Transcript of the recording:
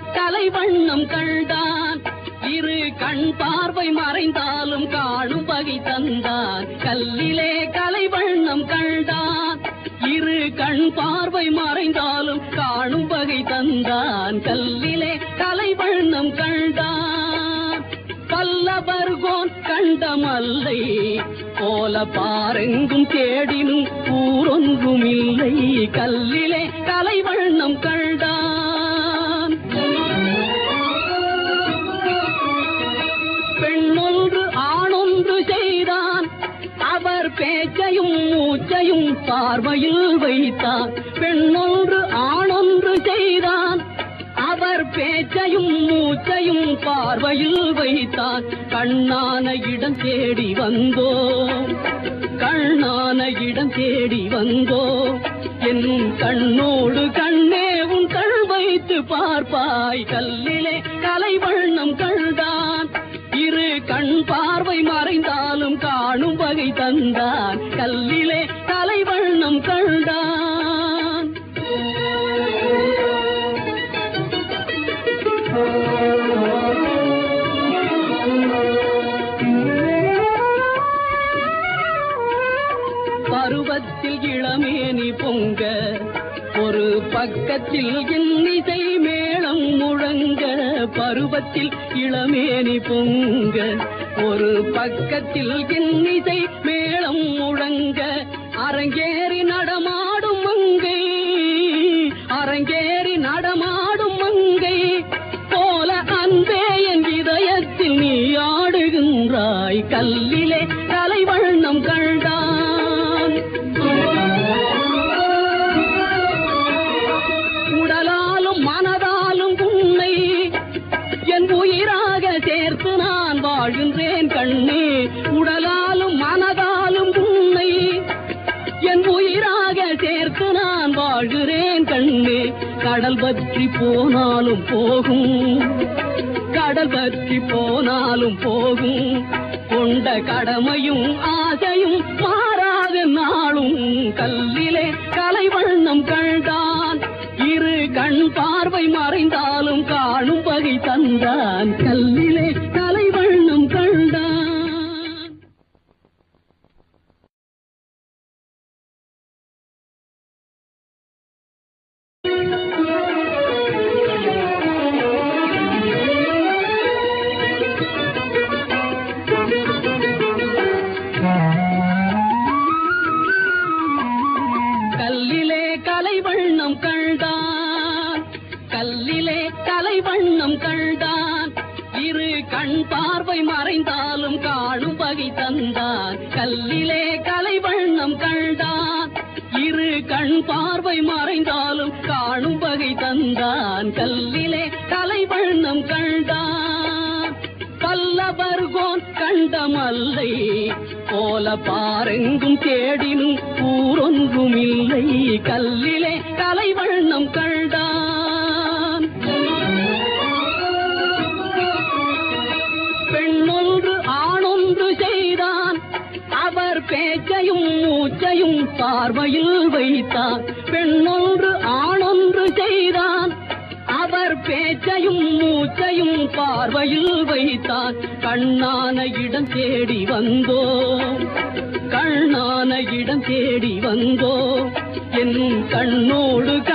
கலை வண்ணம் கண்டான் இரு கண் பார்வை மறைந்தாலும் காணும் வகை தந்தான் கல்லிலே கலை வண்ணம் கண்டான் இரு கண் பார்வை மறைந்தாலும் காணும் வகை தந்தான் கல்லிலே கலை வண்ணம் கண்டான் பல்லவர்கோன் கண்டமல்லை போல பாரெங்கும் தேடினும் ஊரொன்றும் இல்லை கல்லிலே கலை வண்ணம் கண்டான் பெண்ணொன்று ஆணொன்று செய்தான் அவர் பேச்சையும் மூச்சையும் பார்வையில் வைத்தார் பெண்ணொன்று ஆணொன்று செய்தான் அவர் பேச்சையும் மூச்சையும் பார்வையில் வைத்தார் கண்ணான இடம் தேடி வந்தோ கண்ணான இடம் தேடி வந்தோ என் கண்ணோடு கண்ணே உன் கண் வைத்து பார்ப்பாய் கல்லிலே கலை வண்ணம் கண்டான் இரு கண் பார்வை மறைந்தாலும் காணும் வகை தந்தான் கல்லிலே கலை வண்ணம் கண்டான் பருவத்தில் இளமேனி பொங்க ஒரு பக்கத்தில் இன்னிசை மேளம் முழங்க பருவத்தில் இளமேனி பொங்க ஒரு பக்கத்தில் இன்னிசை மேளம் முழங்க அரங்கேறி நடமாடும் மங்கை அரங்கேறி நடமாடும் மங்கை போல அன்பே என் இதயத்தில் நீ ஆடுகின்றாய் கல்லிலே கலை வண்ணம் கண்டான் உடலாலும் மனதாலும் உன்னை என் உயிராக சேர்த்து நான் வாழ்கின்றேன் கண்ணே உடலாலும் மனதாலும் உன்னை என் உயிராக சேர்த்து நான் வாழ்கிறேன் கண்ணே கடல் பற்றி போனாலும் போகும் கடல் பற்றி போனாலும் போகும் கொண்ட கடமையும் ஆசையும் மாறாத நாளும் கல்லிலே கலை வண்ணம் கண்டான் இரு கண் பார்வை மறைந்தாலும் காணும் வகை தந்தான் கல்லிலே கலை வண்ணம் கண்டான் கல்லிலே கலை வண்ணம் கண்டான் கல்லிலே கலை வண்ணம் கண்டான் இரு கண் பார்வை மறைந்தாலும் காணும் வகை தந்தான் கல்லிலே கலை வண்ணம் கண்டான் இரு கண் பார்வை மறைந்தாலும் காணும் வகை தந்தான் கல்லிலே கலை வண்ணம் கண்டான் பல்லவர்கோன் கண்டமல்லை போல பாரெங்கும் தேடினும் ஊரொன்றும் இல்லை கல்லிலே கலை வண்ணம் கண்டான் பெண்ணொன்று ஆணொன்று செய்தான் அவர் பேச்சையும் மூச்சையும் பார்வையில் வைத்தார் பெண்ணொன்று ஆணொன்று செய்தான் அவர் பேச்சையும் மூச்சையும் பார்வையில் வைத்தார் கண்ணான இடம் தேடி வந்தோ கண்ணான இடம் தேடி வந்தோ என் கண்ணோடு